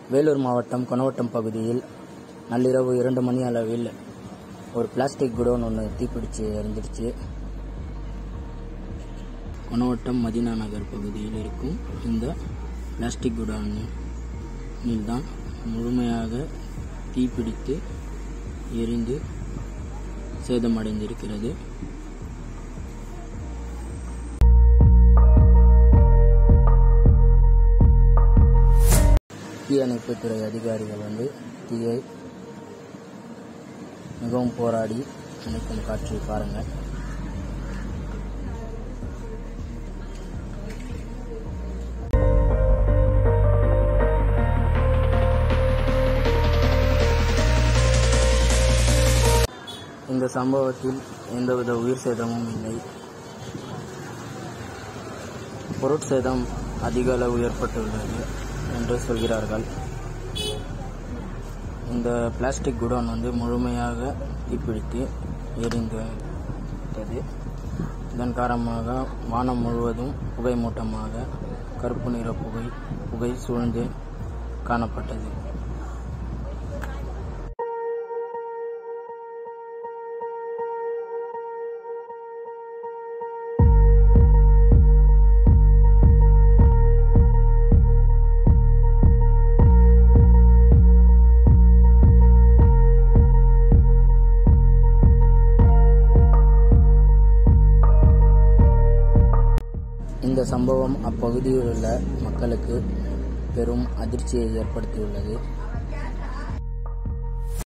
வேலூர் மாவட்டம் கொணவட்டம் பகுதியில் நள்ளிரவு இரண்டு மணி அளவில் ஒரு பிளாஸ்டிக் குடோன் ஒன்று தீப்பிடிச்சு எரிஞ்சிருச்சு கொணவட்டம் மதினா நகர் பகுதியில் இருக்கும் இந்த பிளாஸ்டிக் குடோனில் தான் முழுமையாக தீப்பிடித்து எரிந்து சேதமடைந்திருக்கிறது தீயணைப்புத்துறை அதிகாரிகள் வந்து தீயை மிகவும் போராடி அணைக்கும் காட்சியை பாருங்கள் இந்த சம்பவத்தில் எந்தவித உயிர் சேதமும் இல்லை பொருட்சேதம் அதிக அளவு ஏற்பட்டுள்ளது என்று சொல்கிறார்கள் இந்த பிளாஸ்டிக் குடோன் வந்து முழுமையாக தீப்பிடித்து எரிந்தது இதன் காரணமாக வானம் முழுவதும் புகை மூட்டமாக கருப்பு நிற புகை புகை சூழ்ந்து காணப்பட்டது இந்த சம்பவம் அப்பகுதியில் உள்ள மக்களுக்கு பெரும் அதிர்ச்சியை ஏற்படுத்தியுள்ளது